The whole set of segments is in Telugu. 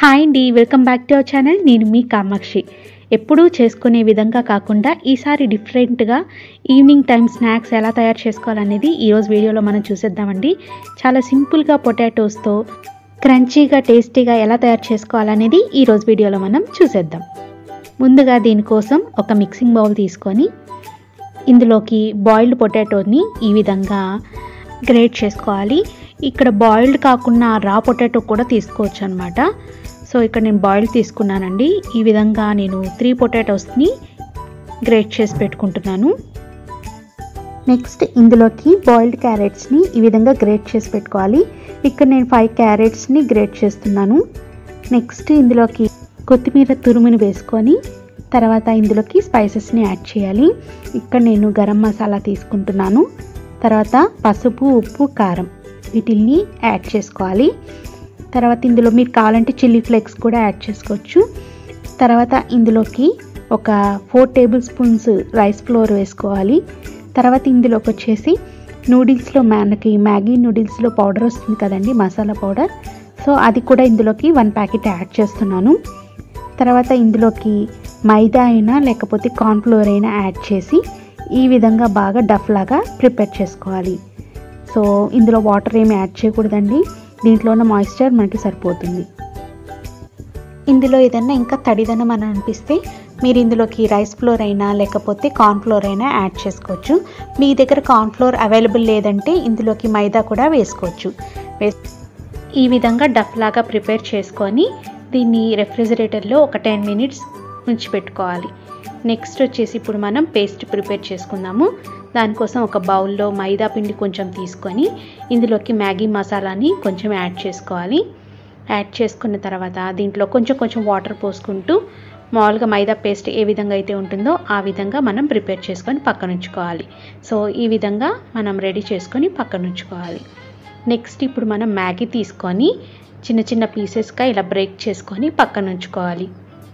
హాయ్ అండి welcome back to our channel నేను మీ కామాక్షి ఎప్పుడూ చేసుకునే విధంగా కాకుండా ఈసారి డిఫరెంట్గా ఈవినింగ్ టైం స్నాక్స్ ఎలా తయారు చేసుకోవాలనేది ఈరోజు వీడియోలో మనం చూసేద్దామండి చాలా సింపుల్గా పొటాటోస్తో క్రంచీగా టేస్టీగా ఎలా తయారు చేసుకోవాలనేది ఈరోజు వీడియోలో మనం చూసేద్దాం ముందుగా దీనికోసం ఒక మిక్సింగ్ బౌల్ తీసుకొని ఇందులోకి బాయిల్డ్ పొటాటోని ఈ విధంగా గ్రేట్ చేసుకోవాలి ఇక్కడ బాయిల్డ్ కాకుండా రా పొటాటో కూడా తీసుకోవచ్చు అనమాట సో ఇక్కడ నేను బాయిల్డ్ తీసుకున్నానండి ఈ విధంగా నేను త్రీ పొటాటోస్ని గ్రేట్ చేసి పెట్టుకుంటున్నాను నెక్స్ట్ ఇందులోకి బాయిల్డ్ క్యారెట్స్ని ఈ విధంగా గ్రేట్ చేసి పెట్టుకోవాలి ఇక్కడ నేను ఫైవ్ క్యారెట్స్ని గ్రేట్ చేస్తున్నాను నెక్స్ట్ ఇందులోకి కొత్తిమీర తురుముని వేసుకొని తర్వాత ఇందులోకి స్పైసెస్ని యాడ్ చేయాలి ఇక్కడ నేను గరం మసాలా తీసుకుంటున్నాను తర్వాత పసుపు ఉప్పు కారం వీటిల్ని యాడ్ చేసుకోవాలి తర్వాత ఇందులో మీరు కావాలంటే చిల్లీ ఫ్లేక్స్ కూడా యాడ్ చేసుకోవచ్చు తర్వాత ఇందులోకి ఒక four tablespoons rice flour వేసుకోవాలి తర్వాత ఇందులోకి వచ్చేసి నూడిల్స్లో మనకి మ్యాగీ నూడిల్స్లో పౌడర్ వస్తుంది కదండి మసాలా పౌడర్ సో అది కూడా ఇందులోకి వన్ ప్యాకెట్ యాడ్ చేస్తున్నాను తర్వాత ఇందులోకి మైదా అయినా లేకపోతే కార్న్ఫ్లోర్ అయినా యాడ్ చేసి ఈ విధంగా బాగా డఫ్ లాగా ప్రిపేర్ చేసుకోవాలి సో ఇందులో వాటర్ ఏమి యాడ్ చేయకూడదండి దీంట్లో ఉన్న మాయిశ్చర్ మనకి సరిపోతుంది ఇందులో ఏదైనా ఇంకా తడిదనం అని అనిపిస్తే మీరు ఇందులోకి రైస్ ఫ్లోర్ అయినా లేకపోతే కార్న్ ఫ్లోర్ అయినా యాడ్ చేసుకోవచ్చు మీ దగ్గర కార్న్ ఫ్లోర్ అవైలబుల్ లేదంటే ఇందులోకి మైదా కూడా వేసుకోవచ్చు ఈ విధంగా డఫ్ లాగా ప్రిపేర్ చేసుకొని దీన్ని రెఫ్రిజిరేటర్లో ఒక టెన్ మినిట్స్ ఉంచి పెట్టుకోవాలి నెక్స్ట్ వచ్చేసి ఇప్పుడు మనం పేస్ట్ ప్రిపేర్ చేసుకుందాము దానికోసం ఒక బౌల్లో మైదా పిండి కొంచెం తీసుకొని ఇందులోకి మ్యాగీ మసాలాని కొంచెం యాడ్ చేసుకోవాలి యాడ్ చేసుకున్న తర్వాత దీంట్లో కొంచెం కొంచెం వాటర్ పోసుకుంటూ మామూలుగా మైదా పేస్ట్ ఏ విధంగా అయితే ఉంటుందో ఆ విధంగా మనం ప్రిపేర్ చేసుకొని పక్కన ఉంచుకోవాలి సో ఈ విధంగా మనం రెడీ చేసుకొని పక్కన ఉంచుకోవాలి నెక్స్ట్ ఇప్పుడు మనం మ్యాగీ తీసుకొని చిన్న చిన్న పీసెస్గా ఇలా బ్రేక్ చేసుకొని పక్కన ఉంచుకోవాలి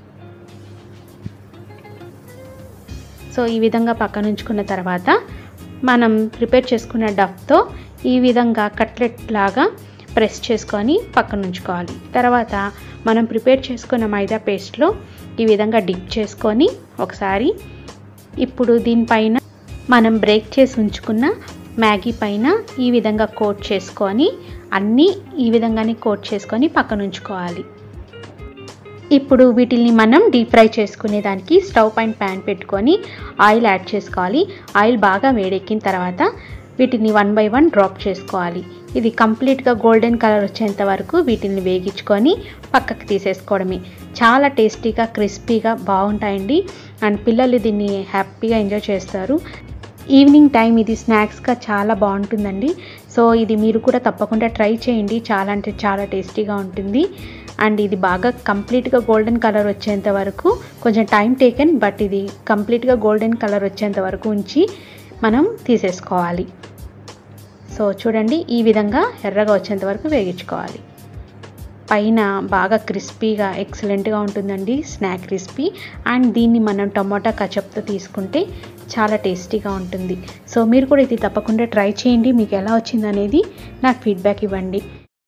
సో ఈ విధంగా పక్కన ఉంచుకున్న తర్వాత మనం ప్రిపేర్ చేసుకున్న డఫ్తో ఈ విధంగా కట్లెట్ లాగా ప్రెస్ చేసుకొని పక్కన ఉంచుకోవాలి తర్వాత మనం ప్రిపేర్ చేసుకున్న మైదా పేస్ట్లో ఈ విధంగా డిప్ చేసుకొని ఒకసారి ఇప్పుడు దీనిపైన మనం బ్రేక్ చేసి ఉంచుకున్న మ్యాగీ పైన ఈ విధంగా కోట్ చేసుకొని అన్నీ ఈ విధంగానే కోట్ చేసుకొని పక్కన ఉంచుకోవాలి ఇప్పుడు వీటిని మనం డీప్ ఫ్రై చేసుకునే దానికి స్టవ్ పైన ప్యాన్ పెట్టుకొని ఆయిల్ యాడ్ చేసుకోవాలి ఆయిల్ బాగా వేడెక్కిన తర్వాత వీటిని వన్ బై వన్ డ్రాప్ చేసుకోవాలి ఇది కంప్లీట్గా గోల్డెన్ కలర్ వచ్చేంత వరకు వీటిని వేగించుకొని పక్కకు తీసేసుకోవడమే చాలా టేస్టీగా క్రిస్పీగా బాగుంటాయండి అండ్ పిల్లలు దీన్ని హ్యాపీగా ఎంజాయ్ చేస్తారు ఈవినింగ్ టైం ఇది స్నాక్స్గా చాలా బాగుంటుందండి సో ఇది మీరు కూడా తప్పకుండా ట్రై చేయండి చాలా అంటే చాలా టేస్టీగా ఉంటుంది అండ్ ఇది బాగా కంప్లీట్గా గోల్డెన్ కలర్ వచ్చేంత వరకు కొంచెం టైం టేకెన్ బట్ ఇది కంప్లీట్గా గోల్డెన్ కలర్ వచ్చేంత వరకు ఉంచి మనం తీసేసుకోవాలి సో చూడండి ఈ విధంగా ఎర్రగా వచ్చేంత వరకు వేగించుకోవాలి పైన బాగా క్రిస్పీగా ఎక్సలెంట్గా ఉంటుందండి స్నాక్ క్రిస్పీ అండ్ దీన్ని మనం టమోటా కచప్తో తీసుకుంటే చాలా టేస్టీగా ఉంటుంది సో మీరు కూడా ఇది తప్పకుండా ట్రై చేయండి మీకు ఎలా వచ్చిందనేది నాకు ఫీడ్బ్యాక్ ఇవ్వండి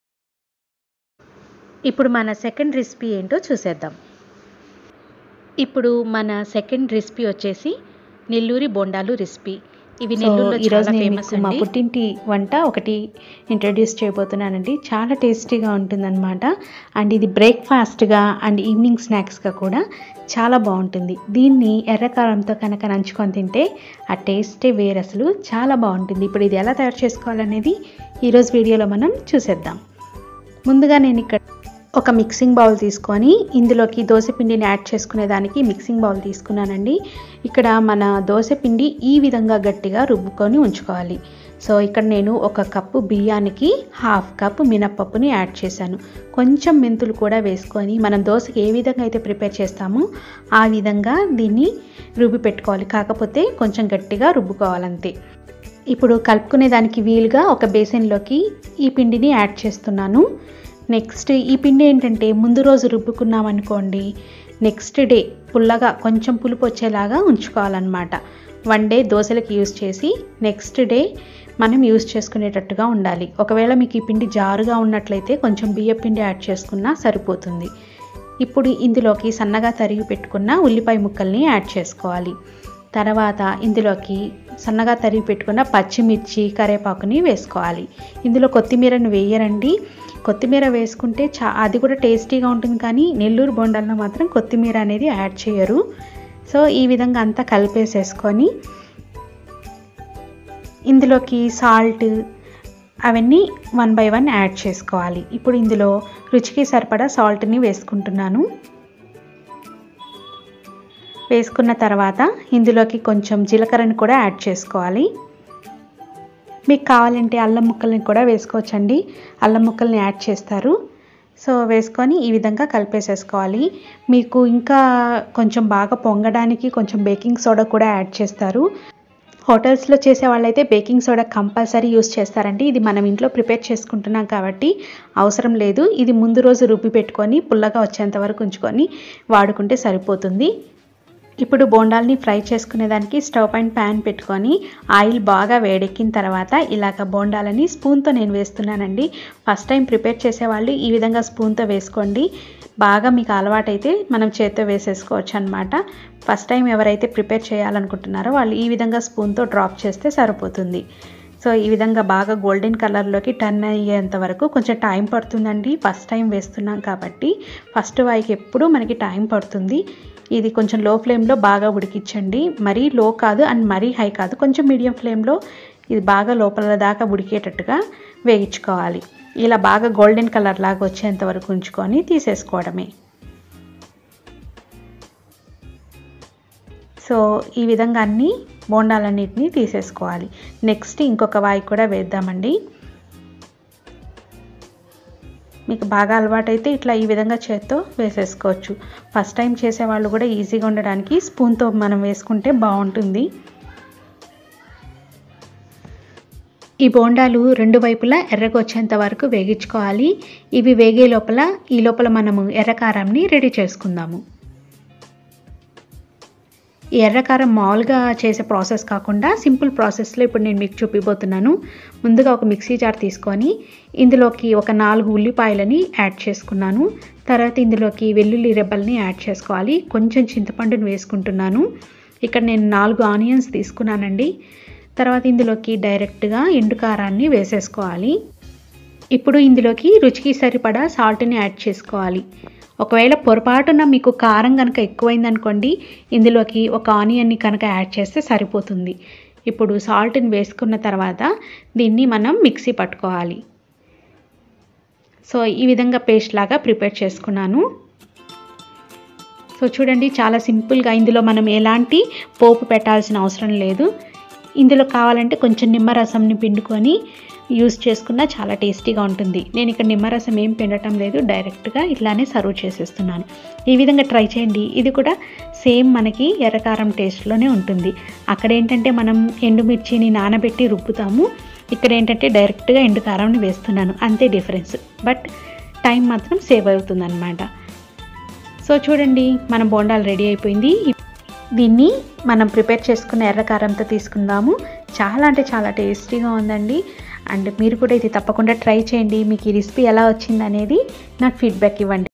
ఇప్పుడు మన సెకండ్ రెసిపీ ఏంటో చూసేద్దాం ఇప్పుడు మన సెకండ్ రెసిపీ వచ్చేసి నెల్లూరి బొండాలు రెసిపీ ఇవి నెల్లూరులో ఈరోజు చాలా నేను ఫేమస్ మీకు మా అండి పుట్టింటి వంట ఒకటి ఇంట్రడ్యూస్ చేయబోతున్నానండి చాలా టేస్టీగా ఉంటుందన్నమాట అండ్ ఇది బ్రేక్ఫాస్ట్గా అండ్ ఈవినింగ్ స్నాక్స్గా కూడా చాలా బాగుంటుంది దీన్ని ఎర్రకారంతో కనుక నంచుకొని తింటే ఆ టేస్టే వేరు అసలు చాలా బాగుంటుంది ఇప్పుడు ఇది ఎలా తయారు చేసుకోవాలనేది ఈరోజు వీడియోలో మనం చూసేద్దాం ముందుగా నేను ఇక్కడ ఒక మిక్సింగ్ బౌల్ తీసుకొని ఇందులోకి దోశపిండిని యాడ్ చేసుకునే దానికి మిక్సింగ్ బౌల్ తీసుకున్నానండి ఇక్కడ మన దోశపిండి ఈ విధంగా గట్టిగా రుబ్బుకొని ఉంచుకోవాలి సో ఇక్కడ నేను ఒక కప్పు బియ్యానికి హాఫ్ కప్ మినప్పప్పుని యాడ్ చేశాను కొంచెం మెంతులు కూడా వేసుకొని మనం దోశకి ఏ విధంగా అయితే ప్రిపేర్ చేస్తామో ఆ విధంగా దీన్ని రుబ్బి పెట్టుకోవాలి కాకపోతే కొంచెం గట్టిగా రుబ్బుకోవాలంతే ఇప్పుడు కలుపుకునే దానికి వీలుగా ఒక బేసిన్లోకి ఈ పిండిని యాడ్ చేస్తున్నాను నెక్స్ట్ ఈ పిండి ఏంటంటే ముందు రోజు రుబ్బుకున్నాం అనుకోండి నెక్స్ట్ డే పుల్లగా కొంచెం పులుపు వచ్చేలాగా ఉంచుకోవాలన్నమాట వన్ డే దోశలకు యూజ్ చేసి నెక్స్ట్ డే మనం యూజ్ చేసుకునేటట్టుగా ఉండాలి ఒకవేళ మీకు ఈ పిండి జారుగా ఉన్నట్లయితే కొంచెం బియ్య పిండి యాడ్ చేసుకున్నా సరిపోతుంది ఇప్పుడు ఇందులోకి సన్నగా తరిగి పెట్టుకున్న ఉల్లిపాయ ముక్కల్ని యాడ్ చేసుకోవాలి తర్వాత ఇందులోకి సన్నగా తరిగి పెట్టుకున్న పచ్చిమిర్చి కరివేపాకుని వేసుకోవాలి ఇందులో కొత్తిమీరను వేయరండి కొత్తిమీర వేసుకుంటే చా అది కూడా టేస్టీగా ఉంటుంది కానీ నెల్లూరు బొండాల్లో మాత్రం కొత్తిమీర అనేది యాడ్ చేయరు సో ఈ విధంగా అంతా కలిపేసేసుకొని ఇందులోకి సాల్ట్ అవన్నీ వన్ బై వన్ యాడ్ చేసుకోవాలి ఇప్పుడు ఇందులో రుచికి సరిపడా సాల్ట్ని వేసుకుంటున్నాను వేసుకున్న తర్వాత ఇందులోకి కొంచెం జీలకర్రని కూడా యాడ్ చేసుకోవాలి మీకు కావాలంటే అల్లం ముక్కల్ని కూడా వేసుకోవచ్చండి అల్లం ముక్కల్ని యాడ్ చేస్తారు సో వేసుకొని ఈ విధంగా కలిపేసేసుకోవాలి మీకు ఇంకా కొంచెం బాగా పొంగడానికి కొంచెం బేకింగ్ సోడా కూడా యాడ్ చేస్తారు హోటల్స్లో చేసే వాళ్ళైతే బేకింగ్ సోడా కంపల్సరీ యూస్ చేస్తారండి ఇది మనం ఇంట్లో ప్రిపేర్ చేసుకుంటున్నాం కాబట్టి అవసరం లేదు ఇది ముందు రోజు రుబ్బి పెట్టుకొని పుల్లగా వచ్చేంత వరకు ఉంచుకొని వాడుకుంటే సరిపోతుంది ఇప్పుడు బోండాల్ని ఫ్రై చేసుకునేదానికి స్టవ్ పైన ప్యాన్ పెట్టుకొని ఆయిల్ బాగా వేడెక్కిన తర్వాత ఇలాగ బోండాలని స్పూన్తో నేను వేస్తున్నానండి ఫస్ట్ టైం ప్రిపేర్ చేసేవాళ్ళు ఈ విధంగా స్పూన్తో వేసుకోండి బాగా మీకు అలవాటైతే మనం చేత్తో వేసేసుకోవచ్చు అనమాట ఫస్ట్ టైం ఎవరైతే ప్రిపేర్ చేయాలనుకుంటున్నారో వాళ్ళు ఈ విధంగా స్పూన్తో డ్రాప్ చేస్తే సరిపోతుంది సో ఈ విధంగా బాగా గోల్డెన్ కలర్లోకి టర్న్ అయ్యేంత వరకు కొంచెం టైం పడుతుందండి ఫస్ట్ టైం వేస్తున్నాం కాబట్టి ఫస్ట్ వాయికి ఎప్పుడు మనకి టైం పడుతుంది ఇది కొంచెం లో ఫ్లేమ్లో బాగా ఉడికించండి మరీ లో కాదు అండ్ మరీ హై కాదు కొంచెం మీడియం ఫ్లేమ్లో ఇది బాగా లోపల దాకా ఉడికేటట్టుగా వేయించుకోవాలి ఇలా బాగా గోల్డెన్ కలర్ లాగా వచ్చేంత వరకు ఉంచుకొని తీసేసుకోవడమే సో ఈ విధంగా అన్ని బోండాలన్నిటిని తీసేసుకోవాలి నెక్స్ట్ ఇంకొక వాయి కూడా వేద్దామండి మీకు బాగా అలవాటైతే ఇట్లా ఈ విధంగా చేత్తో వేసేసుకోవచ్చు ఫస్ట్ టైం చేసేవాళ్ళు కూడా ఈజీగా ఉండడానికి స్పూన్తో మనం వేసుకుంటే బాగుంటుంది ఈ బోండాలు రెండు వైపులా ఎర్రగా వచ్చేంత వరకు వేగించుకోవాలి ఇవి వేగే లోపల ఈ లోపల మనము ఎర్రకారంని రెడీ చేసుకుందాము ఈ ఎర్రకారం మామూలుగా చేసే ప్రాసెస్ కాకుండా సింపుల్ ప్రాసెస్లో ఇప్పుడు నేను మీకు చూపిపోతున్నాను ముందుగా ఒక మిక్సీ జార్ తీసుకొని ఇందులోకి ఒక నాలుగు ఉల్లిపాయలని యాడ్ చేసుకున్నాను తర్వాత ఇందులోకి వెల్లుల్లి రెబ్బల్ని యాడ్ చేసుకోవాలి కొంచెం చింతపండుని వేసుకుంటున్నాను ఇక్కడ నేను నాలుగు ఆనియన్స్ తీసుకున్నానండి తర్వాత ఇందులోకి డైరెక్ట్గా ఎండు కారాన్ని వేసేసుకోవాలి ఇప్పుడు ఇందులోకి రుచికి సరిపడా సాల్ట్ని యాడ్ చేసుకోవాలి ఒకవేళ పొరపాటున మీకు కారం కనుక ఎక్కువైంది అనుకోండి ఇందులోకి ఒక ఆనియన్ని కనుక యాడ్ చేస్తే సరిపోతుంది ఇప్పుడు సాల్ట్ని వేసుకున్న తర్వాత దీన్ని మనం మిక్సీ పట్టుకోవాలి సో ఈ విధంగా పేస్ట్ లాగా ప్రిపేర్ చేసుకున్నాను సో చూడండి చాలా సింపుల్గా ఇందులో మనం ఎలాంటి పోపు పెట్టాల్సిన అవసరం లేదు ఇందులో కావాలంటే కొంచెం నిమ్మరసంని పిండుకొని యూస్ చేసుకున్నా చాలా టేస్టీగా ఉంటుంది నేను ఇక్కడ నిమ్మరసం ఏం పిండటం లేదు డైరెక్ట్గా ఇట్లానే సర్వ్ చేసేస్తున్నాను ఈ విధంగా ట్రై చేయండి ఇది కూడా సేమ్ మనకి ఎర్రకారం టేస్ట్లోనే ఉంటుంది అక్కడ ఏంటంటే మనం ఎండుమిర్చిని నానబెట్టి రుబ్బుతాము ఇక్కడ ఏంటంటే డైరెక్ట్గా ఎండు కారంని వేస్తున్నాను అంతే డిఫరెన్స్ బట్ టైం మాత్రం సేవ్ అవుతుంది సో చూడండి మన బోండాలు రెడీ అయిపోయింది దీన్ని మనం ప్రిపేర్ చేసుకున్న ఎర్రకారంతో తీసుకుందాము చాలా అంటే చాలా టేస్టీగా ఉందండి అండ్ మీరు కూడా ఇది తప్పకుండా ట్రై చేయండి మీకు ఈ రెసిపీ ఎలా వచ్చింది అనేది నాకు ఫీడ్బ్యాక్ ఇవ్వండి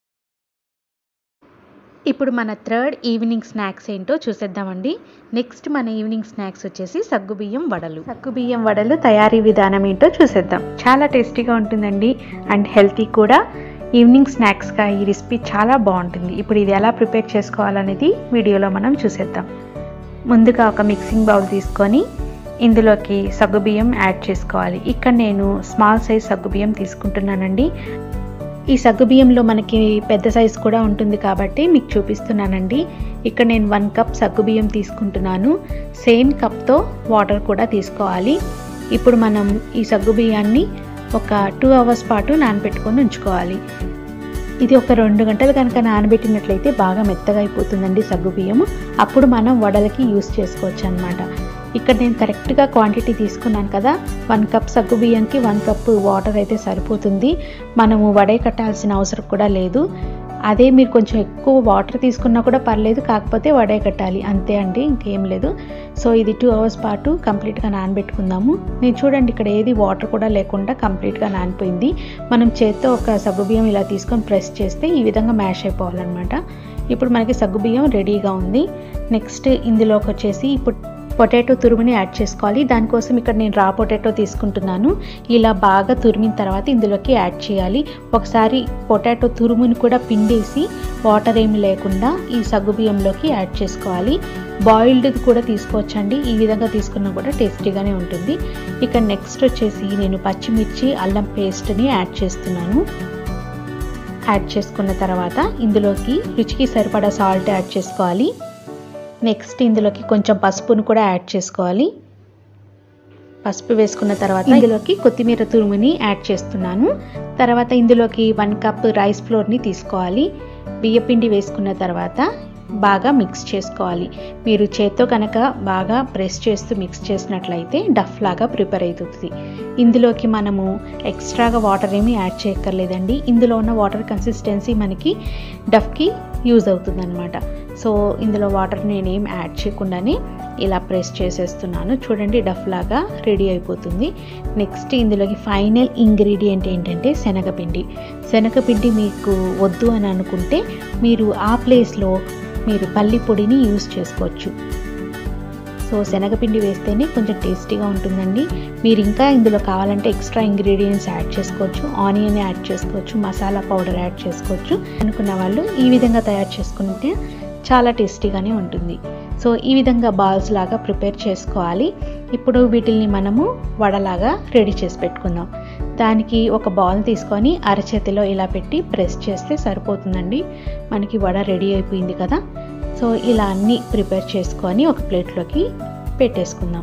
ఇప్పుడు మన థర్డ్ ఈవినింగ్ స్నాక్స్ ఏంటో చూసేద్దామండి నెక్స్ట్ మన ఈవినింగ్ స్నాక్స్ వచ్చేసి సగ్గుబియ్యం వడలు సగ్గుబియ్యం వడలు తయారీ విధానం ఏంటో చూసేద్దాం చాలా టేస్టీగా ఉంటుందండి అండ్ హెల్తీ కూడా ఈవినింగ్ స్నాక్స్గా ఈ రెసిపీ చాలా బాగుంటుంది ఇప్పుడు ఇది ఎలా ప్రిపేర్ చేసుకోవాలనేది వీడియోలో మనం చూసేద్దాం ముందుగా ఒక మిక్సింగ్ బౌల్ తీసుకొని ఇందులోకి సగ్గుబియ్యం యాడ్ చేసుకోవాలి ఇక్కడ నేను స్మాల్ సైజ్ సగ్గుబియ్యం తీసుకుంటున్నానండి ఈ సగ్గుబియ్యంలో మనకి పెద్ద సైజ్ కూడా ఉంటుంది కాబట్టి మీకు చూపిస్తున్నానండి ఇక్కడ నేను వన్ కప్ సగ్గుబియ్యం తీసుకుంటున్నాను సేమ్ కప్తో వాటర్ కూడా తీసుకోవాలి ఇప్పుడు మనం ఈ సగ్గుబియ్యాన్ని ఒక టూ అవర్స్ పాటు నానబెట్టుకొని ఉంచుకోవాలి ఇది ఒక రెండు గంటలు కనుక నానబెట్టినట్లయితే బాగా మెత్తగా అయిపోతుందండి సగ్గుబియ్యము అప్పుడు మనం వడలకి యూస్ చేసుకోవచ్చు అనమాట ఇక్కడ నేను కరెక్ట్గా క్వాంటిటీ తీసుకున్నాను కదా వన్ కప్ సగ్గు బియ్యంకి వన్ కప్ వాటర్ అయితే సరిపోతుంది మనము వడే కట్టాల్సిన అవసరం కూడా లేదు అదే మీరు కొంచెం ఎక్కువ వాటర్ తీసుకున్నా కూడా పర్లేదు కాకపోతే వడగట్టాలి అంతే అండి ఇంకేం లేదు సో ఇది టూ అవర్స్ పాటు కంప్లీట్గా నానబెట్టుకుందాము నేను చూడండి ఇక్కడ ఏది వాటర్ కూడా లేకుండా కంప్లీట్గా నానిపోయింది మనం చేత్తో ఒక సగ్గుబియ్యం ఇలా తీసుకొని ప్రెస్ చేస్తే ఈ విధంగా మ్యాష్ అయిపోవాలన్నమాట ఇప్పుడు మనకి సగ్గుబియ్యం రెడీగా ఉంది నెక్స్ట్ ఇందులోకి వచ్చేసి ఇప్పుడు పొటాటో తురుముని యాడ్ చేసుకోవాలి దానికోసం ఇక్కడ నేను రా పొటాటో తీసుకుంటున్నాను ఇలా బాగా తురిమిన తర్వాత ఇందులోకి యాడ్ చేయాలి ఒకసారి పొటాటో తురుముని కూడా పిండేసి వాటర్ ఏమి లేకుండా ఈ సగ్గుబియ్యంలోకి యాడ్ చేసుకోవాలి బాయిల్డ్ కూడా తీసుకోవచ్చండి ఈ విధంగా తీసుకున్నా కూడా టేస్టీగానే ఉంటుంది ఇక నెక్స్ట్ వచ్చేసి నేను పచ్చిమిర్చి అల్లం పేస్ట్ని యాడ్ చేస్తున్నాను యాడ్ చేసుకున్న తర్వాత ఇందులోకి రుచికి సరిపడా సాల్ట్ యాడ్ చేసుకోవాలి నెక్స్ట్ ఇందులోకి కొంచెం పసుపును కూడా యాడ్ చేసుకోవాలి పసుపు వేసుకున్న తర్వాత ఇందులోకి కొత్తిమీర తురుముని యాడ్ చేస్తున్నాను తర్వాత ఇందులోకి వన్ కప్ రైస్ ఫ్లోర్ని తీసుకోవాలి బియ్యపిండి వేసుకున్న తర్వాత బాగా మిక్స్ చేసుకోవాలి మీరు చేత్తో కనుక బాగా ప్రెస్ చేస్తూ మిక్స్ చేసినట్లయితే డఫ్ లాగా ప్రిపేర్ అవుతుంది ఇందులోకి మనము ఎక్స్ట్రాగా వాటర్ ఏమీ యాడ్ చేయక్కర్లేదండి ఇందులో ఉన్న వాటర్ కన్సిస్టెన్సీ మనకి డఫ్కి యూజ్ అవుతుంది అనమాట సో ఇందులో వాటర్ నేనేం యాడ్ చేయకుండానే ఇలా ప్రెస్ చేసేస్తున్నాను చూడండి డఫ్ లాగా రెడీ అయిపోతుంది నెక్స్ట్ ఇందులోకి ఫైనల్ ఇంగ్రీడియంట్ ఏంటంటే శనగపిండి శనగపిండి మీకు వద్దు అని అనుకుంటే మీరు ఆ ప్లేస్లో మీరు పల్లి పొడిని యూజ్ చేసుకోవచ్చు సో శనగపిండి వేస్తేనే కొంచెం టేస్టీగా ఉంటుందండి మీరు ఇంకా ఇందులో కావాలంటే ఎక్స్ట్రా ఇంగ్రీడియంట్స్ యాడ్ చేసుకోవచ్చు ఆనియన్ యాడ్ చేసుకోవచ్చు మసాలా పౌడర్ యాడ్ చేసుకోవచ్చు అనుకున్న వాళ్ళు ఈ విధంగా తయారు చేసుకుంటే చాలా టేస్టీగానే ఉంటుంది సో ఈ విధంగా బాల్స్ లాగా ప్రిపేర్ చేసుకోవాలి ఇప్పుడు వీటిల్ని మనము వడలాగా రెడీ చేసి పెట్టుకుందాం దానికి ఒక బౌల్ తీసుకొని అరచేతిలో ఇలా పెట్టి ప్రెస్ చేస్తే సరిపోతుందండి మనకి వడ రెడీ అయిపోయింది కదా సో ఇలా అన్నీ ప్రిపేర్ చేసుకొని ఒక ప్లేట్లోకి పెట్టేసుకుందాం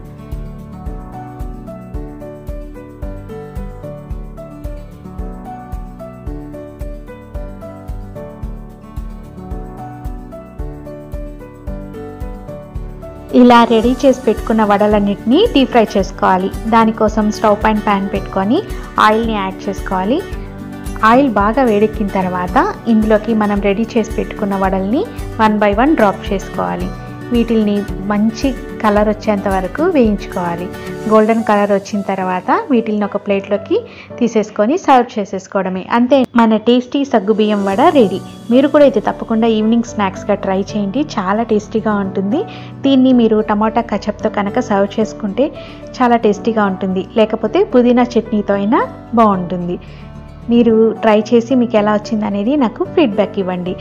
ఇలా రెడీ చేసి పెట్టుకున్న వడలన్నిటిని డీప్ ఫ్రై చేసుకోవాలి దానికోసం స్టవ్ పైన ప్యాన్ పెట్టుకొని ఆయిల్ని యాడ్ చేసుకోవాలి ఆయిల్ బాగా వేడెక్కిన తర్వాత ఇందులోకి మనం రెడీ చేసి పెట్టుకున్న వడల్ని వన్ బై వన్ డ్రాప్ చేసుకోవాలి వీటిల్ని మంచి కలర్ వచ్చేంత వరకు వేయించుకోవాలి గోల్డెన్ కలర్ వచ్చిన తర్వాత వీటిని ఒక ప్లేట్లోకి తీసేసుకొని సర్వ్ చేసేసుకోవడమే అంతే మన టేస్టీ సగ్గుబియ్యం వడ రెడీ మీరు కూడా ఇది తప్పకుండా ఈవినింగ్ స్నాక్స్గా ట్రై చేయండి చాలా టేస్టీగా ఉంటుంది దీన్ని మీరు టమాటా కచప్తో కనుక సర్వ్ చేసుకుంటే చాలా టేస్టీగా ఉంటుంది లేకపోతే పుదీనా చట్నీతో అయినా బాగుంటుంది మీరు ట్రై చేసి మీకు ఎలా వచ్చింది అనేది నాకు ఫీడ్బ్యాక్ ఇవ్వండి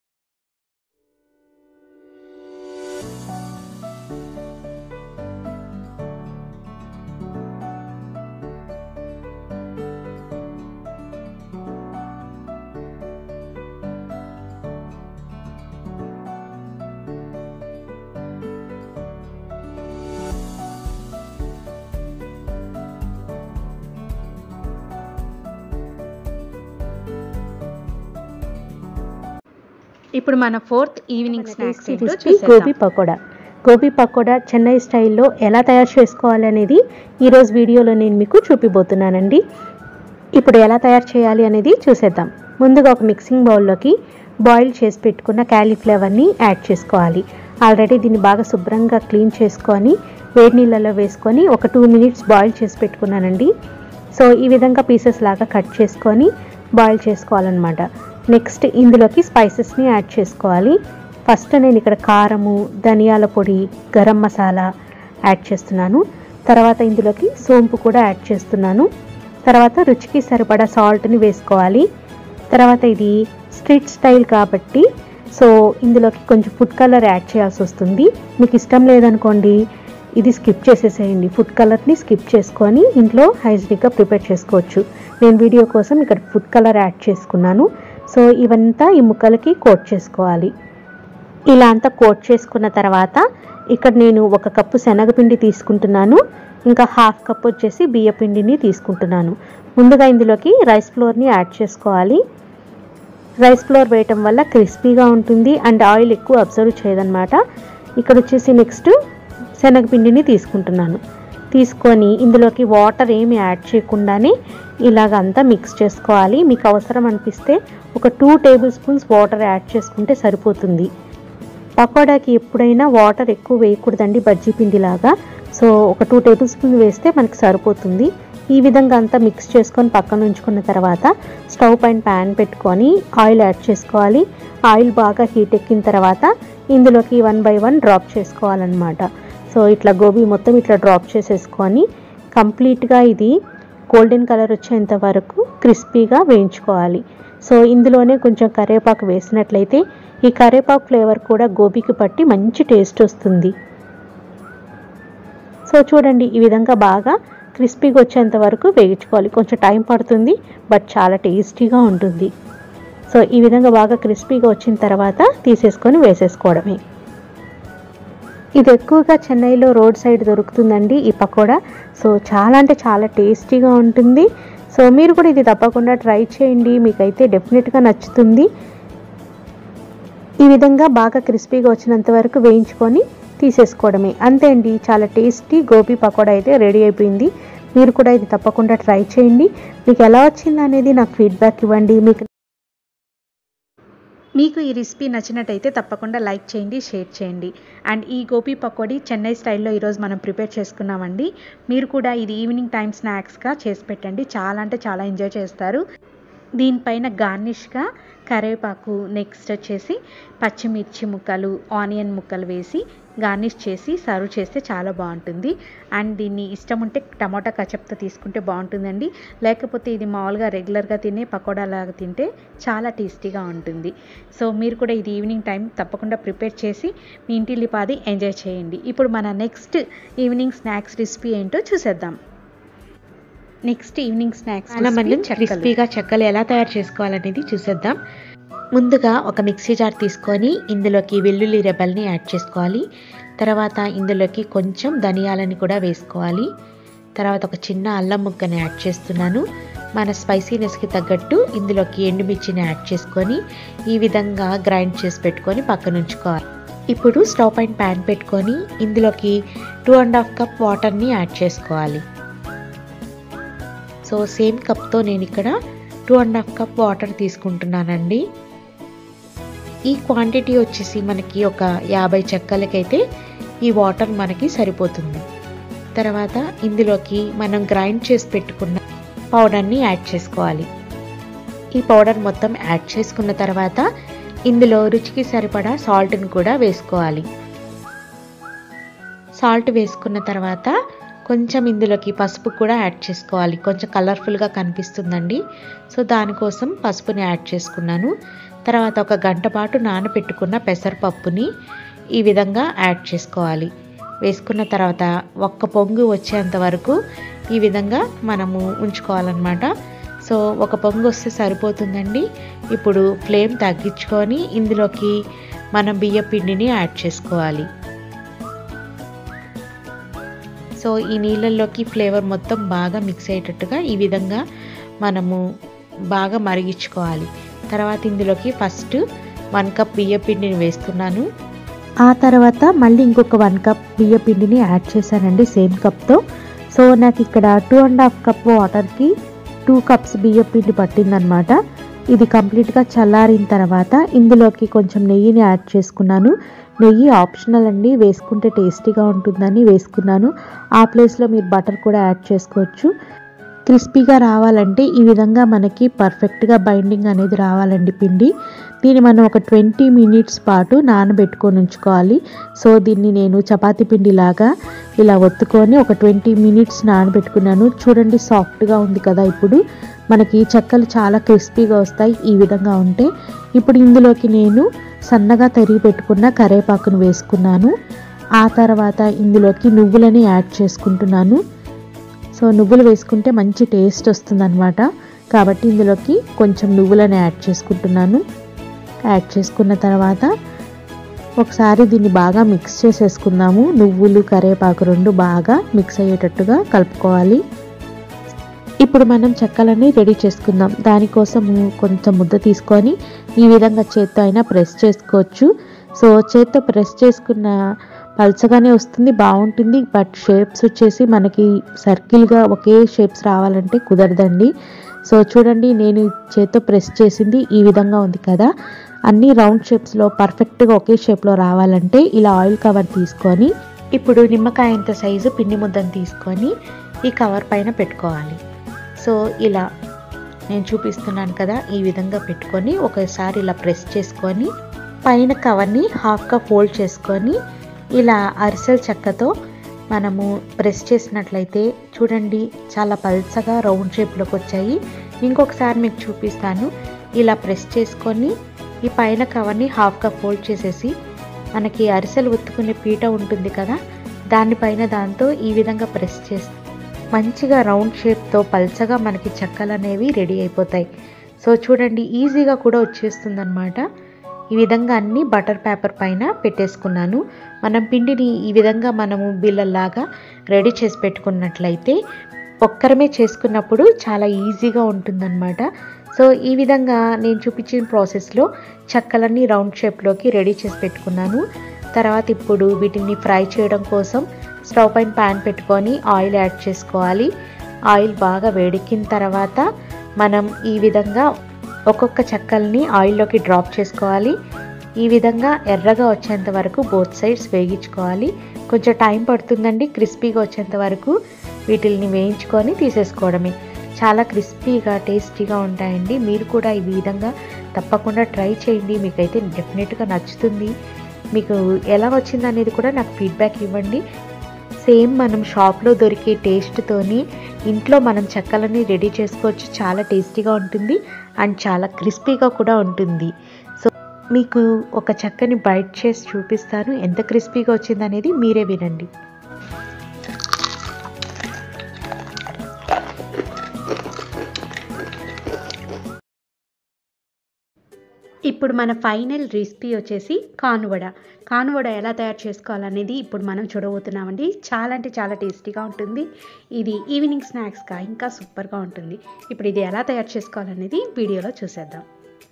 ఇప్పుడు మన ఫోర్త్ ఈవినింగ్ స్నాక్స్ ఏంటో రెసిపీ గోబీ పకోడా గోబీ పకోడా చెన్నై స్టైల్లో ఎలా తయారు చేసుకోవాలి అనేది ఈరోజు వీడియోలో నేను మీకు చూపిపోతున్నానండి ఇప్పుడు ఎలా తయారు చేయాలి అనేది చూసేద్దాం ముందుగా ఒక మిక్సింగ్ బౌల్లోకి బాయిల్ చేసి పెట్టుకున్న క్యాలీఫ్లవర్ని యాడ్ చేసుకోవాలి ఆల్రెడీ దీన్ని బాగా శుభ్రంగా క్లీన్ చేసుకొని వేడి నీళ్ళలో వేసుకొని ఒక టూ మినిట్స్ బాయిల్ చేసి పెట్టుకున్నానండి సో ఈ విధంగా పీసెస్ లాగా కట్ చేసుకొని బాయిల్ చేసుకోవాలన్నమాట నెక్స్ట్ ఇందులోకి స్పైసెస్ని యాడ్ చేసుకోవాలి ఫస్ట్ నేను ఇక్కడ కారము ధనియాల పొడి గరం మసాలా యాడ్ చేస్తున్నాను తర్వాత ఇందులోకి సోంపు కూడా యాడ్ చేస్తున్నాను తర్వాత రుచికి సరిపడా సాల్ట్ని వేసుకోవాలి తర్వాత ఇది స్ట్రీట్ స్టైల్ కాబట్టి సో ఇందులోకి కొంచెం ఫుడ్ కలర్ యాడ్ చేయాల్సి వస్తుంది మీకు ఇష్టం లేదనుకోండి ఇది స్కిప్ చేసేసేయండి ఫుడ్ కలర్ని స్కిప్ చేసుకొని ఇంట్లో హైజీనిక్గా ప్రిపేర్ చేసుకోవచ్చు నేను వీడియో కోసం ఇక్కడ ఫుడ్ కలర్ యాడ్ చేసుకున్నాను సో ఇవంతా ఈ ముక్కలకి కోట్ చేసుకోవాలి ఇలా అంతా కోట్ చేసుకున్న తర్వాత ఇక్కడ నేను ఒక కప్పు శనగపిండి తీసుకుంటున్నాను ఇంకా హాఫ్ కప్ వచ్చేసి బియ్య పిండిని తీసుకుంటున్నాను ముందుగా ఇందులోకి రైస్ ఫ్లోర్ని యాడ్ చేసుకోవాలి రైస్ ఫ్లోర్ వేయటం వల్ల క్రిస్పీగా ఉంటుంది అండ్ ఆయిల్ ఎక్కువ అబ్జర్వ్ చేయదన్నమాట ఇక్కడ వచ్చేసి నెక్స్ట్ శనగపిండిని తీసుకుంటున్నాను తీసుకొని ఇందులోకి వాటర్ ఏమి యాడ్ చేయకుండానే ఇలాగంతా మిక్స్ చేసుకోవాలి మీకు అవసరం అనిపిస్తే ఒక two tablespoons water add చేసుకుంటే సరిపోతుంది పకోడాకి ఎప్పుడైనా వాటర్ ఎక్కువ వేయకూడదండి బజ్జీ పిండిలాగా సో ఒక టూ టేబుల్ స్పూన్ వేస్తే మనకి సరిపోతుంది ఈ విధంగా అంతా మిక్స్ చేసుకొని పక్కన ఉంచుకున్న తర్వాత స్టవ్ పైన ప్యాన్ పెట్టుకొని ఆయిల్ యాడ్ చేసుకోవాలి ఆయిల్ బాగా హీట్ ఎక్కిన తర్వాత ఇందులోకి వన్ బై వన్ డ్రాప్ చేసుకోవాలన్నమాట సో ఇట్లా గోబీ మొత్తం ఇట్లా డ్రాప్ చేసేసుకొని కంప్లీట్గా ఇది గోల్డెన్ కలర్ వచ్చేంత వరకు క్రిస్పీగా వేయించుకోవాలి సో ఇందులోనే కొంచెం కరివేపాకు వేసినట్లయితే ఈ కరివేపాకు ఫ్లేవర్ కూడా గోబీకి పట్టి మంచి టేస్ట్ వస్తుంది సో చూడండి ఈ విధంగా బాగా క్రిస్పీగా వచ్చేంత వరకు వేయించుకోవాలి కొంచెం టైం పడుతుంది బట్ చాలా టేస్టీగా ఉంటుంది సో ఈ విధంగా బాగా క్రిస్పీగా వచ్చిన తర్వాత తీసేసుకొని వేసేసుకోవడమే ఇది ఎక్కువగా చెన్నైలో రోడ్ సైడ్ దొరుకుతుందండి ఈ పకోడా సో చాలా అంటే చాలా టేస్టీగా ఉంటుంది సో మీరు కూడా ఇది తప్పకుండా ట్రై చేయండి మీకైతే డెఫినెట్గా నచ్చుతుంది ఈ విధంగా బాగా క్రిస్పీగా వచ్చినంత వరకు వేయించుకొని తీసేసుకోవడమే అంతే అండి చాలా టేస్టీ గోబీ పకోడా అయితే రెడీ అయిపోయింది మీరు కూడా ఇది తప్పకుండా ట్రై చేయండి మీకు ఎలా వచ్చింది అనేది నాకు ఫీడ్బ్యాక్ ఇవ్వండి మీకు మీకు ఈ రెసిపీ నచ్చినట్టయితే తప్పకుండా లైక్ చేయండి షేర్ చేయండి అండ్ ఈ గోపీ పకోడీ చెన్నై స్టైల్లో ఈరోజు మనం ప్రిపేర్ చేసుకున్నామండి మీరు కూడా ఇది ఈవినింగ్ టైం స్నాక్స్గా చేసి పెట్టండి చాలా అంటే చాలా ఎంజాయ్ చేస్తారు దీనిపైన గార్నిష్గా కరివేపాకు నెక్స్ట్ వచ్చేసి పచ్చిమిర్చి ముక్కలు ఆనియన్ ముక్కలు వేసి గార్నిష్ చేసి సర్వ్ చేస్తే చాలా బాగుంటుంది అండ్ దీన్ని ఇష్టం ఉంటే టమాటా కచప్తో తీసుకుంటే బాగుంటుందండి లేకపోతే ఇది మామూలుగా రెగ్యులర్గా తినే పకోడా లాగా తింటే చాలా టేస్టీగా ఉంటుంది సో మీరు కూడా ఇది ఈవినింగ్ టైం తప్పకుండా ప్రిపేర్ చేసి మీ ఇంటిల్లిపాది ఎంజాయ్ చేయండి ఇప్పుడు మన నెక్స్ట్ ఈవినింగ్ స్నాక్స్ రెసిపీ ఏంటో చూసేద్దాం నెక్స్ట్ ఈవినింగ్ స్నాక్స్ చాలా మంది క్రిస్పీగా చెక్కలు ఎలా తయారు చేసుకోవాలనేది చూసేద్దాం ముందుగా ఒక మిక్సీ జార్ తీసుకొని ఇందులోకి వెల్లుల్లి రెబ్బల్ని యాడ్ చేసుకోవాలి తర్వాత ఇందులోకి కొంచెం ధనియాలని కూడా వేసుకోవాలి తర్వాత ఒక చిన్న అల్లం ముక్కని యాడ్ చేస్తున్నాను మన స్పైసీనెస్కి తగ్గట్టు ఇందులోకి ఎండుమిర్చిని యాడ్ చేసుకొని ఈ విధంగా గ్రైండ్ చేసి పెట్టుకొని పక్కన ఉంచుకోవాలి ఇప్పుడు స్టవ్ పైన ప్యాన్ పెట్టుకొని ఇందులోకి టూ అండ్ హాఫ్ కప్ వాటర్ని యాడ్ చేసుకోవాలి సో సేమ్ కప్తో నేను ఇక్కడ two and half cup water తీసుకుంటున్నానండి ఈ క్వాంటిటీ వచ్చేసి మనకి ఒక యాభై చెక్కలకైతే ఈ వాటర్ మనకి సరిపోతుంది తర్వాత ఇందులోకి మనం గ్రైండ్ చేసి పెట్టుకున్న పౌడర్ని యాడ్ చేసుకోవాలి ఈ పౌడర్ మొత్తం యాడ్ చేసుకున్న తర్వాత ఇందులో రుచికి సరిపడా సాల్ట్ని కూడా వేసుకోవాలి సాల్ట్ వేసుకున్న తర్వాత కొంచెం ఇందులోకి పసుపు కూడా యాడ్ చేసుకోవాలి కొంచెం కలర్ఫుల్గా కనిపిస్తుందండి సో దానికోసం పసుపుని యాడ్ చేసుకున్నాను తర్వాత ఒక గంట పాటు నానబెట్టుకున్న పెసరపప్పుని ఈ విధంగా యాడ్ చేసుకోవాలి వేసుకున్న తర్వాత ఒక్క పొంగు వచ్చేంత వరకు ఈ విధంగా మనము ఉంచుకోవాలన్నమాట సో ఒక పొంగు వస్తే సరిపోతుందండి ఇప్పుడు ఫ్లేమ్ తగ్గించుకొని ఇందులోకి మనం బియ్య పిండిని యాడ్ చేసుకోవాలి సో ఈ నీళ్ళల్లోకి ఫ్లేవర్ మొత్తం బాగా మిక్స్ అయ్యేటట్టుగా ఈ విధంగా మనము బాగా మరిగించుకోవాలి తర్వాత ఇందులోకి ఫస్ట్ వన్ కప్ బియ్య పిండిని వేస్తున్నాను ఆ తర్వాత మళ్ళీ ఇంకొక వన్ కప్ బియ్య పిండిని యాడ్ చేశానండి సేమ్ కప్తో సో నాకు ఇక్కడ టూ అండ్ హాఫ్ కప్ వాటర్కి టూ కప్స్ బియ్య పిండి పట్టిందనమాట ఇది కంప్లీట్గా చల్లారిన తర్వాత ఇందులోకి కొంచెం నెయ్యిని యాడ్ చేసుకున్నాను నెయ్యి ఆప్షనల్ అండి వేసుకుంటే టేస్టీగా ఉంటుందని వేసుకున్నాను ఆ ప్లేస్లో మీరు బటర్ కూడా యాడ్ చేసుకోవచ్చు క్రిస్పీగా రావాలంటే ఈ విధంగా మనకి పర్ఫెక్ట్గా బైండింగ్ అనేది రావాలండి పిండి దీన్ని మనం ఒక ట్వంటీ మినిట్స్ పాటు నానబెట్టుకొని ఉంచుకోవాలి సో దీన్ని నేను చపాతీ పిండి లాగా ఇలా ఒత్తుకొని ఒక ట్వంటీ మినిట్స్ నానబెట్టుకున్నాను చూడండి సాఫ్ట్గా ఉంది కదా ఇప్పుడు మనకి చెక్కలు చాలా క్రిస్పీగా వస్తాయి ఈ విధంగా ఉంటే ఇప్పుడు ఇందులోకి నేను సన్నగా తరిగి పెట్టుకున్న కరేపాకును వేసుకున్నాను ఆ తర్వాత ఇందులోకి నువ్వులని యాడ్ చేసుకుంటున్నాను సో నువ్వులు వేసుకుంటే మంచి టేస్ట్ వస్తుందన్నమాట కాబట్టి ఇందులోకి కొంచెం నువ్వులను యాడ్ చేసుకుంటున్నాను యాడ్ చేసుకున్న తర్వాత ఒకసారి దీన్ని బాగా మిక్స్ చేసేసుకుందాము నువ్వులు కరివేపాకు రెండు బాగా మిక్స్ అయ్యేటట్టుగా కలుపుకోవాలి ఇప్పుడు మనం చెక్కలని రెడీ చేసుకుందాం దానికోసము కొంచెం ముద్ద తీసుకొని ఈ విధంగా చేత్తో అయినా ప్రెస్ చేసుకోవచ్చు సో చేత్తో ప్రెస్ చేసుకున్న పల్చగానే వస్తుంది బాగుంటుంది బట్ షేప్స్ వచ్చేసి మనకి సర్కిల్గా ఒకే షేప్స్ రావాలంటే కుదరదండి సో చూడండి నేను చేత్తో ప్రెస్ చేసింది ఈ విధంగా ఉంది కదా అన్ని రౌండ్ షేప్స్లో పర్ఫెక్ట్గా ఒకే షేప్లో రావాలంటే ఇలా ఆయిల్ కవర్ తీసుకొని ఇప్పుడు నిమ్మకాయ ఇంత సైజు పిండి ముద్దను తీసుకొని ఈ కవర్ పైన పెట్టుకోవాలి సో ఇలా నేను చూపిస్తున్నాను కదా ఈ విధంగా పెట్టుకొని ఒకసారి ఇలా ప్రెస్ చేసుకొని పైన కవర్ని హాఫ్గా ఫోల్డ్ చేసుకొని ఇలా అరిసెల చెక్కతో మనము ప్రెస్ చేసినట్లయితే చూడండి చాలా పల్చగా రౌండ్ షేప్లోకి వచ్చాయి ఇంకొకసారి మీకు చూపిస్తాను ఇలా ప్రెస్ చేసుకొని ఈ పైన కవర్ని హాఫ్గా ఫోల్డ్ చేసేసి మనకి అరిసెలు ఉత్తుకునే పీట ఉంటుంది కదా దానిపైన దాంతో ఈ విధంగా ప్రెస్ చేస్తే మంచిగా రౌండ్ షేప్తో పల్చగా మనకి చెక్కలు అనేవి రెడీ అయిపోతాయి సో చూడండి ఈజీగా కూడా వచ్చేస్తుందన్నమాట ఈ విధంగా అన్ని బటర్ పేపర్ పైన పెట్టేసుకున్నాను మనం పిండిని ఈ విధంగా మనము బిళ్ళల్లాగా రెడీ చేసి పెట్టుకున్నట్లయితే ఒక్కరమే చేసుకున్నప్పుడు చాలా ఈజీగా ఉంటుందన్నమాట సో ఈ విధంగా నేను చూపించిన ప్రాసెస్లో చెక్కలన్నీ రౌండ్ షేప్లోకి రెడీ చేసి పెట్టుకున్నాను తర్వాత ఇప్పుడు వీటిని ఫ్రై చేయడం కోసం స్టవ్ పైన ప్యాన్ పెట్టుకొని ఆయిల్ యాడ్ చేసుకోవాలి ఆయిల్ బాగా వేడెక్కిన తర్వాత మనం ఈ విధంగా ఒక్కొక్క చెక్కల్ని ఆయిల్లోకి డ్రాప్ చేసుకోవాలి ఈ విధంగా ఎర్రగా వచ్చేంత వరకు బోత్ సైడ్స్ వేగించుకోవాలి కొంచెం టైం పడుతుందండి క్రిస్పీగా వచ్చేంత వరకు వీటిల్ని వేయించుకొని తీసేసుకోవడమే చాలా క్రిస్పీగా టేస్టీగా ఉంటాయండి మీరు కూడా ఈ విధంగా తప్పకుండా ట్రై చేయండి మీకైతే డెఫినెట్గా నచ్చుతుంది మీకు ఎలా వచ్చింది అనేది కూడా నాకు ఫీడ్బ్యాక్ ఇవ్వండి సేమ్ మనం షాప్లో దొరికే టేస్ట్తోని ఇంట్లో మనం చెక్కలని రెడీ చేసుకోవచ్చు చాలా టేస్టీగా ఉంటుంది అండ్ చాలా క్రిస్పీగా కూడా ఉంటుంది సో మీకు ఒక చెక్కని బైట్ చేసి చూపిస్తాను ఎంత క్రిస్పీగా వచ్చింది అనేది మీరే వినండి ఇప్పుడు మన ఫైనల్ రెసిపీ వచ్చేసి కానువడ కానువడ ఎలా తయారు చేసుకోవాలనేది ఇప్పుడు మనం చూడబోతున్నామండి చాలా అంటే చాలా టేస్టీగా ఉంటుంది ఇది ఈవినింగ్ స్నాక్స్గా ఇంకా సూపర్గా ఉంటుంది ఇప్పుడు ఇది ఎలా తయారు చేసుకోవాలనేది వీడియోలో చూసేద్దాం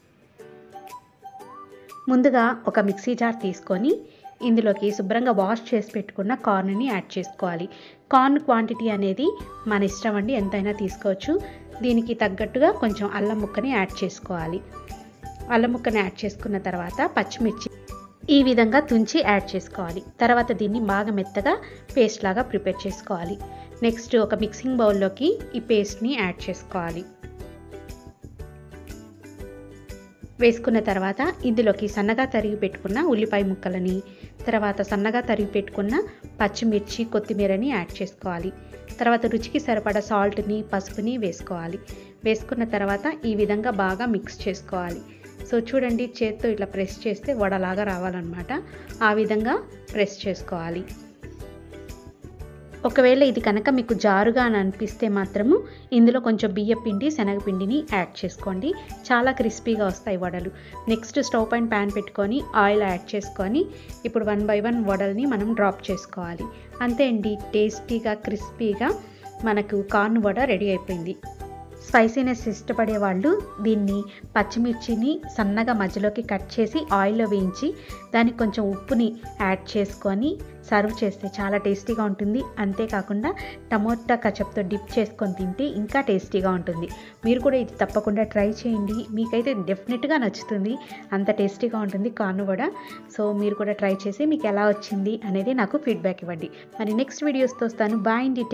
ముందుగా ఒక మిక్సీ జార్ తీసుకొని ఇందులోకి శుభ్రంగా వాష్ చేసి పెట్టుకున్న కార్న్ని యాడ్ చేసుకోవాలి కార్న్ క్వాంటిటీ అనేది మన ఇష్టం అండి ఎంతైనా తీసుకోవచ్చు దీనికి తగ్గట్టుగా కొంచెం అల్లం ముక్కని యాడ్ చేసుకోవాలి అల్లం ముక్కని యాడ్ చేసుకున్న తర్వాత పచ్చిమిర్చి ఈ విధంగా తుంచి యాడ్ చేసుకోవాలి తర్వాత దీన్ని బాగా మెత్తగా పేస్ట్ లాగా ప్రిపేర్ చేసుకోవాలి నెక్స్ట్ ఒక మిక్సింగ్ బౌల్లోకి ఈ పేస్ట్ని యాడ్ చేసుకోవాలి వేసుకున్న తర్వాత ఇందులోకి సన్నగా తరిగి పెట్టుకున్న ఉల్లిపాయ ముక్కలని తర్వాత సన్నగా తరిగి పెట్టుకున్న పచ్చిమిర్చి కొత్తిమీరని యాడ్ చేసుకోవాలి తర్వాత రుచికి సరిపడా సాల్ట్ని పసుపుని వేసుకోవాలి వేసుకున్న తర్వాత ఈ విధంగా బాగా మిక్స్ చేసుకోవాలి సో చూడండి చేత్తో ఇట్లా ప్రెస్ చేస్తే వడలాగా రావాలన్నమాట ఆ విధంగా ప్రెస్ చేసుకోవాలి ఒకవేళ ఇది కనుక మీకు జారుగా అని అనిపిస్తే మాత్రము ఇందులో కొంచెం బియ్య పిండి శనగపిండిని యాడ్ చేసుకోండి చాలా క్రిస్పీగా వస్తాయి వడలు నెక్స్ట్ స్టవ్ పైన ప్యాన్ పెట్టుకొని ఆయిల్ యాడ్ చేసుకొని ఇప్పుడు వన్ బై వన్ వడల్ని మనం డ్రాప్ చేసుకోవాలి అంతే అండి టేస్టీగా క్రిస్పీగా మనకు కార్న్ వడ రెడీ అయిపోయింది స్పైసీనెస్ ఇష్టపడే వాళ్ళు దీన్ని పచ్చిమిర్చిని సన్నగా మధ్యలోకి కట్ చేసి ఆయిల్లో వేయించి దానికి కొంచెం ఉప్పుని యాడ్ చేసుకొని సర్వ్ చేస్తే చాలా టేస్టీగా ఉంటుంది అంతేకాకుండా టమోటా కచప్తో డిప్ చేసుకొని తింటే ఇంకా టేస్టీగా ఉంటుంది మీరు కూడా ఇది తప్పకుండా ట్రై చేయండి మీకైతే డెఫినెట్గా నచ్చుతుంది అంత టేస్టీగా ఉంటుంది కాను కూడా సో మీరు కూడా ట్రై చేసి మీకు ఎలా వచ్చింది అనేది నాకు ఫీడ్బ్యాక్ ఇవ్వండి మరి నెక్స్ట్ వీడియోస్తో వస్తాను బాయ్ అండి